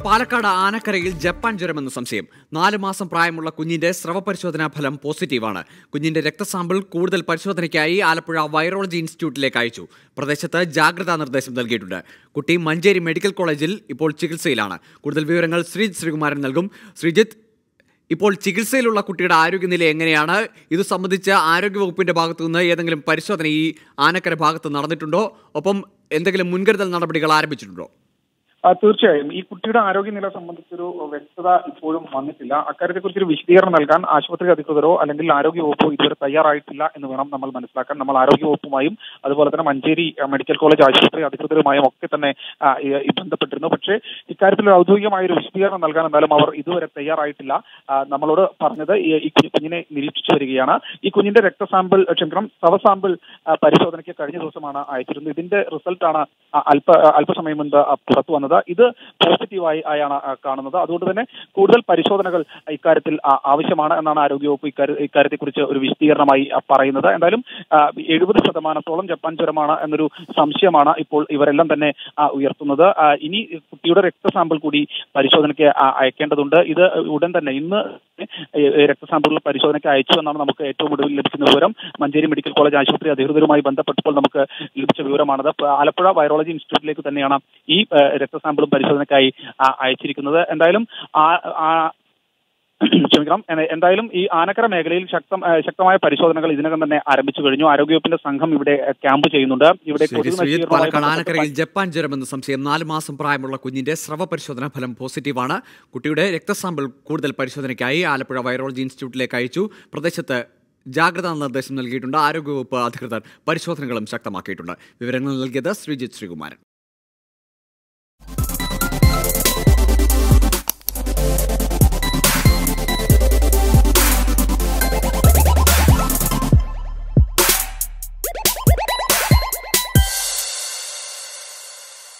Palakkad ആനക്കരയിൽ Japan ജ്വരമെന്ന് സംശയം നാല് മാസം പ്രായമുള്ള കുഞ്ഞിന്റെ സ്രവ പരിശോധനാ ഫലം പോസിറ്റീവാണ് കുഞ്ഞിന്റെ രക്തസാമ്പിൾ കൂടുതൽ പരിശോധനയ്ക്കായി ആലപ്പുഴ വൈറോളജി ഇൻസ്റ്റിറ്റ്യൂട്ടിലേക്ക് അയച്ചു പ്രദേശത്ത് ജാഗ്രതാ നിർദ്ദേശം നൽകിയിട്ടുണ്ട് കുട്ടി മഞ്ചേരി മെഡിക്കൽ കോളേജിൽ ഇപ്പോൾ ചികിത്സയിലാണ് കൂടുതൽ വിവരങ്ങൾ ശ്രീജിത്ത് ശ്രീകുമാരൻ നൽകും ശ്രീജിത്ത് ഇപ്പോൾ ചികിത്സയിലുള്ള കുട്ടിയുടെ ആരോഗ്യനില എങ്ങനെയാണ് ഇത് സംബന്ധിച്ച് ആരോഗ്യവകുപ്പിന്റെ ഭാഗത്തു നിന്ന് ഏതെങ്കിലും പരിശോധന ഈ ആനക്കര ഭാഗത്ത് നടന്നിട്ടുണ്ടോ ഒപ്പം എന്തെങ്കിലും മുൻകരുതൽ നടപടികൾ ആരംഭിച്ചിട്ടുണ്ടോ ആ, തീർച്ചയായും ഈ കുട്ടിയുടെ ആരോഗ്യനില സംബന്ധിച്ചൊരു വ്യക്തത ഇപ്പോഴും വന്നിട്ടില്ല അക്കാര്യത്തെക്കുറിച്ചൊരു വിശദീകരണം നൽകാൻ ആശുപത്രി അധികൃതരോ അല്ലെങ്കിൽ ആരോഗ്യവകുപ്പോ ഇതുവരെ തയ്യാറായിട്ടില്ല എന്ന് വേണം നമ്മൾ മനസ്സിലാക്കാൻ നമ്മൾ ആരോഗ്യവകുപ്പുമായും അതുപോലെ തന്നെ മഞ്ചേരി ആ, മെഡിക്കൽ കോളേജ് ആശുപത്രി അധികൃതരുമായും ഒക്കെ തന്നെ ആ, ഈ- ഈ ബന്ധപ്പെട്ടിരുന്നു പക്ഷേ ഇക്കാര്യത്തിൽ ഒരു ഔദ്യോഗികമായ ഒരു വിശദീകരണം നൽകാൻ എന്തായാലും അവർ ഇതുവരെ തയ്യാറായിട്ടില്ല ആ, നമ്മളോട് പറഞ്ഞത് ഈ ഈ കുഞ്ഞ് കുഞ്ഞിനെ നിരീക്ഷിച്ചു വരികയാണ് ഈ കുഞ്ഞിന്റെ രക്തസാമ്പിൾ ക്ഷമിക്കണം ശവ സാമ്പിൾ ആ, പരിശോധനയ്ക്ക് കഴിഞ്ഞ ദിവസമാണ് അയച്ചിരുന്നത് ഇതിന്റെ റിസൾട്ടാണ് ആ, അല്പ അല്പസമയം മുൻപ് ആ, പുറത്തു വന്നത് ഇത് പോസിറ്റീവായി ആയാണ് ആ, കാണുന്നത് അതുകൊണ്ട് തന്നെ കൂടുതൽ പരിശോധനകൾ ഇക്കാര്യത്തിൽ ആ, ആവശ്യമാണ് എന്നാണ് ആരോഗ്യവകുപ്പ് ഇക്കാര്യ ഇക്കാര്യത്തെക്കുറിച്ച് ഒരു വിശദീകരണമായി ആ, പറയുന്നത് എന്തായാലും എഴുപത് ശതമാനത്തോളം ജപ്പാൻ ജ്വരമാണ് എന്നൊരു സംശയമാണ് ഇപ്പോൾ ഇവരെല്ലാം തന്നെ ആ, ഉയർത്തുന്നത് ആ, ഇനി കുട്ടിയുടെ രക്തസാമ്പിൾ കൂടി പരിശോധനയ്ക്ക് ആ, അയക്കേണ്ടതുണ്ട് ഇത് ഉടൻ തന്നെ ഇന്ന് രക്തസാമ്പിളുകൾ പരിശോധനയ്ക്ക് അയച്ചു എന്നാണ് നമുക്ക് ഏറ്റവും ഒടുവിൽ ലഭിക്കുന്ന വിവരം മഞ്ചേരി മെഡിക്കൽ കോളേജ് ആശുപത്രി അധികൃതരുമായി ബന്ധപ്പെട്ടപ്പോൾ നമുക്ക് ലഭിച്ച വിവരമാണത് പ- ആലപ്പുഴ വൈറോളജി ഇൻസ്റ്റിറ്റ്യൂട്ടിലേക്ക് തന്നെയാണ് ഈ ആ, രക്തസാമ്പിളും പരിശോധനയ്ക്കായി ആ, അയച്ചിരിക്കുന്നത് എന്തായാലും ആ ആ ക്ഷമിക്കണം എ- എന്തായാലും ഈ ആനക്കര മേഖലയിൽ ശക്തം ആ, ശക്തമായ പരിശോധനകൾ ഇതിനകം തന്നെ ആരംഭിച്ചു കഴിഞ്ഞു ആരോഗ്യവകുപ്പിന്റെ സംഘം ഇവിടെ ആ, ക്യാമ്പ് ചെയ്യുന്നുണ്ട് ഇവിടെ ശരി കൊതുക് ശ്രീജിത്ത് നശീകരണവുമായി പാലക്കാട് ബന്ധപ്പെട്ട ആനക്കരയിൽ ജപ്പാൻ ജ്വരമെന്ന് സംശയം നാല് മാസം പ്രായമുള്ള കുഞ്ഞിന്റെ സ്രവ പരിശോധനാ ഫലം പോസിറ്റീവാണ് കുട്ടിയുടെ രക്തസാമ്പിൾ കൂടുതൽ പരിശോധനയ്ക്കായി ആലപ്പുഴ വൈറോളജി ഇൻസ്റ്റിറ്റ്യൂട്ടിലേക്ക് അയച്ചു പ്രദേശത്ത് ജാഗ്രതാ നിർദ്ദേശം നൽകിയിട്ടുണ്ട് ആരോഗ്യവകുപ്പ് അധികൃതർ പരിശോധനകളും ശക്തമാക്കിയിട്ടുണ്ട് വിവരങ്ങൾ നൽകിയത് ശ്രീജിത്ത് ശ്രീകുമാരൻ